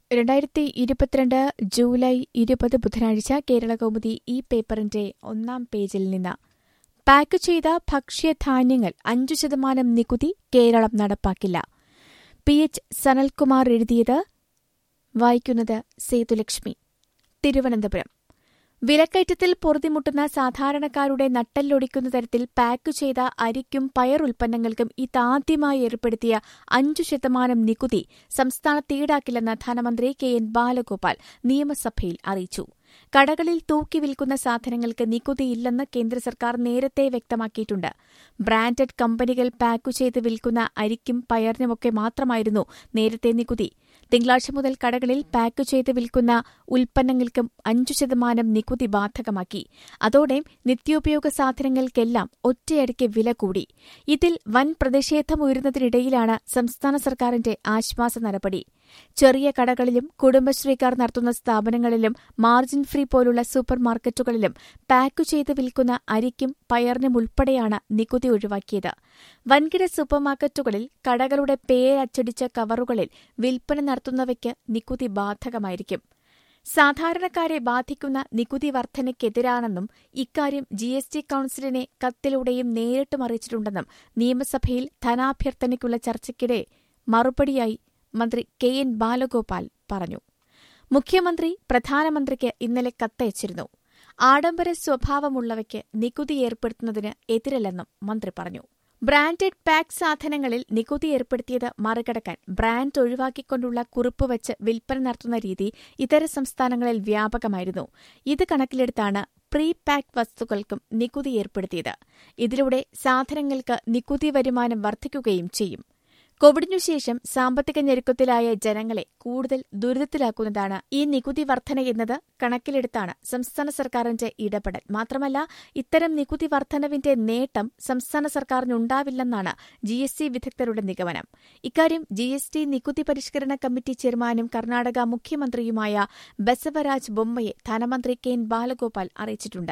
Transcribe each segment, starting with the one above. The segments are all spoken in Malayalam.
രണ്ടായിരത്തി ഇരുപത്തിരണ്ട് ജൂലൈ ഇരുപത് ബുധനാഴ്ച കേരള കൗമുദി ഈ പേപ്പറിന്റെ ഒന്നാം പേജിൽ നിന്ന് പാക്ക് ചെയ്ത ഭക്ഷ്യധാന്യങ്ങൾ അഞ്ചു ശതമാനം നികുതി കേരളം നടപ്പാക്കില്ല പി എച്ച് സനൽകുമാർ എഴുതിയത് വായിക്കുന്നത് സേതുലക്ഷ്മി തിരുവനന്തപുരം വിലക്കയറ്റത്തിൽ പൊറുതിമുട്ടുന്ന സാധാരണക്കാരുടെ നട്ടെല്ലൊടിക്കുന്ന തരത്തിൽ പാക്ക് ചെയ്ത അരിക്കും പയർ ഉൽപ്പന്നങ്ങൾക്കും ഇതാദ്യമായി ഏർപ്പെടുത്തിയ അഞ്ചു ശതമാനം നികുതി സംസ്ഥാനത്ത് ഈടാക്കില്ലെന്ന് ധനമന്ത്രി കെ എൻ ബാലഗോപാൽ നിയമസഭയിൽ അറിയിച്ചു കടകളിൽ തൂക്കി വിൽക്കുന്ന സാധനങ്ങൾക്ക് നികുതിയില്ലെന്ന് കേന്ദ്ര സർക്കാർ നേരത്തെ വ്യക്തമാക്കിയിട്ടുണ്ട് ബ്രാൻഡഡ് കമ്പനികൾ പാക്കു ചെയ്ത് വിൽക്കുന്ന അരിക്കും പയറിനുമൊക്കെ മാത്രമായിരുന്നു നേരത്തെ നികുതി തിങ്കളാഴ്ച മുതൽ കടകളിൽ പാക്ക് ചെയ്ത് വിൽക്കുന്ന ഉൽപ്പന്നങ്ങൾക്കും അഞ്ചു ശതമാനം നികുതി ബാധകമാക്കി അതോടെ നിത്യോപയോഗ സാധനങ്ങൾക്കെല്ലാം ഒറ്റയടിക്ക് വില കൂടി ഇതിൽ വൻ പ്രതിഷേധമുയരുന്നതിനിടയിലാണ് സംസ്ഥാന സർക്കാരിന്റെ ആശ്വാസ നടപടി ചെറിയ കടകളിലും കുടുംബശ്രീക്കാർ നടത്തുന്ന സ്ഥാപനങ്ങളിലും മാർജിൻ ഫ്രീ പോലുള്ള സൂപ്പർ മാർക്കറ്റുകളിലും പാക്കു ചെയ്ത് വിൽക്കുന്ന അരിക്കും പയറിനും ഉൾപ്പെടെയാണ് നികുതി ഒഴിവാക്കിയത് വൻകിട സൂപ്പർ മാർക്കറ്റുകളിൽ കടകളുടെ പേരച്ചടിച്ച കവറുകളിൽ വിൽപ്പന നടത്തുന്നവയ്ക്ക് നികുതി ബാധകമായിരിക്കും സാധാരണക്കാരെ ബാധിക്കുന്ന നികുതി വർധനയ്ക്കെതിരാണെന്നും ഇക്കാര്യം ജി എസ് ടി കൌൺസിലിനെ കത്തിലൂടെയും നേരിട്ടും അറിയിച്ചിട്ടുണ്ടെന്നും നിയമസഭയിൽ ധനാഭ്യർത്ഥനയ്ക്കുള്ള ചർച്ചയ്ക്കിടെ മറുപടിയായി മന്ത്രി കെ എൻ ബാലഗോപാൽ പറഞ്ഞു മുഖ്യമന്ത്രി പ്രധാനമന്ത്രിക്ക് ഇന്നലെ കത്തയച്ചിരുന്നു ആഡംബര സ്വഭാവമുള്ളവയ്ക്ക് നികുതി ഏർപ്പെടുത്തുന്നതിന് എതിരല്ലെന്നും മന്ത്രി പറഞ്ഞു ബ്രാൻഡഡ് പാക്ക് സാധനങ്ങളിൽ നികുതി ഏർപ്പെടുത്തിയത് മറികടക്കാൻ ബ്രാൻഡ് ഒഴിവാക്കിക്കൊണ്ടുള്ള കുറിപ്പ് വച്ച് വിൽപ്പന നടത്തുന്ന രീതി ഇതര സംസ്ഥാനങ്ങളിൽ വ്യാപകമായിരുന്നു ഇത് കണക്കിലെടുത്താണ് പ്രീ പാക്ക് വസ്തുക്കൾക്കും നികുതി ഏർപ്പെടുത്തിയത് ഇതിലൂടെ സാധനങ്ങൾക്ക് നികുതി വരുമാനം വർദ്ധിക്കുകയും ചെയ്യും കോവിഡിനുശേഷം സാമ്പത്തിക ഞെരുക്കത്തിലായ ജനങ്ങളെ കൂടുതൽ ദുരിതത്തിലാക്കുന്നതാണ് ഈ നികുതി വർധന എന്നത് കണക്കിലെടുത്താണ് സംസ്ഥാന സർക്കാരിന്റെ ഇടപെടൽ മാത്രമല്ല ഇത്തരം നികുതി വർധനവിന്റെ നേട്ടം സംസ്ഥാന സർക്കാരിനുണ്ടാവില്ലെന്നാണ് ജി എസ് ടി വിദഗ്ധരുടെ നിഗമനം ഇക്കാര്യം ജി എസ് ടി നികുതി പരിഷ്കരണ കമ്മിറ്റി ചെയർമാനും കർണാടക മുഖ്യമന്ത്രിയുമായ ബസവരാജ് ബൊമ്മയെ ധനമന്ത്രി കെ എൻ ബാലഗോപാൽ അറിയിച്ചിട്ടുണ്ട്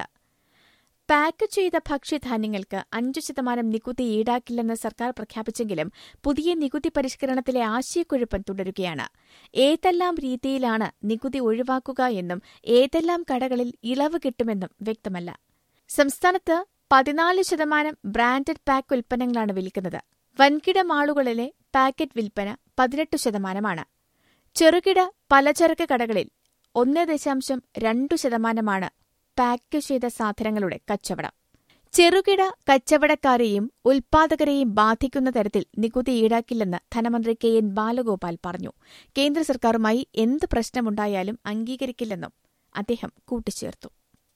പാക്ക് ചെയ്ത ഭക്ഷ്യധാന്യങ്ങൾക്ക് അഞ്ചു ശതമാനം നികുതി ഈടാക്കില്ലെന്ന് സർക്കാർ പ്രഖ്യാപിച്ചെങ്കിലും പുതിയ നികുതി പരിഷ്കരണത്തിലെ ആശയക്കുഴപ്പം തുടരുകയാണ് ഏതെല്ലാം രീതിയിലാണ് നികുതി ഒഴിവാക്കുക എന്നും ഏതെല്ലാം കടകളിൽ ഇളവ് കിട്ടുമെന്നും വ്യക്തമല്ല സംസ്ഥാനത്ത് പതിനാല് ശതമാനം ബ്രാൻഡഡ് പാക്ക് ഉൽപ്പന്നങ്ങളാണ് വിൽക്കുന്നത് വൻകിട മാളുകളിലെ പാക്കറ്റ് വിൽപ്പന പതിനെട്ട് ശതമാനമാണ് ചെറുകിട പലചരക്ക് കടകളിൽ ഒന്ന് ദശാംശം രണ്ടു ശതമാനമാണ് പാക്ക് ചെയ്ത സാധനങ്ങളുടെ കച്ചവടം ചെറുകിട കച്ചവടക്കാരെയും ഉൽപാദകരെയും ബാധിക്കുന്ന തരത്തിൽ നികുതി ഈടാക്കില്ലെന്ന് ധനമന്ത്രി കെ എൻ ബാലഗോപാൽ പറഞ്ഞു കേന്ദ്ര സർക്കാരുമായി എന്ത് പ്രശ്നമുണ്ടായാലും അംഗീകരിക്കില്ലെന്നും അദ്ദേഹം കൂട്ടിച്ചേർത്തു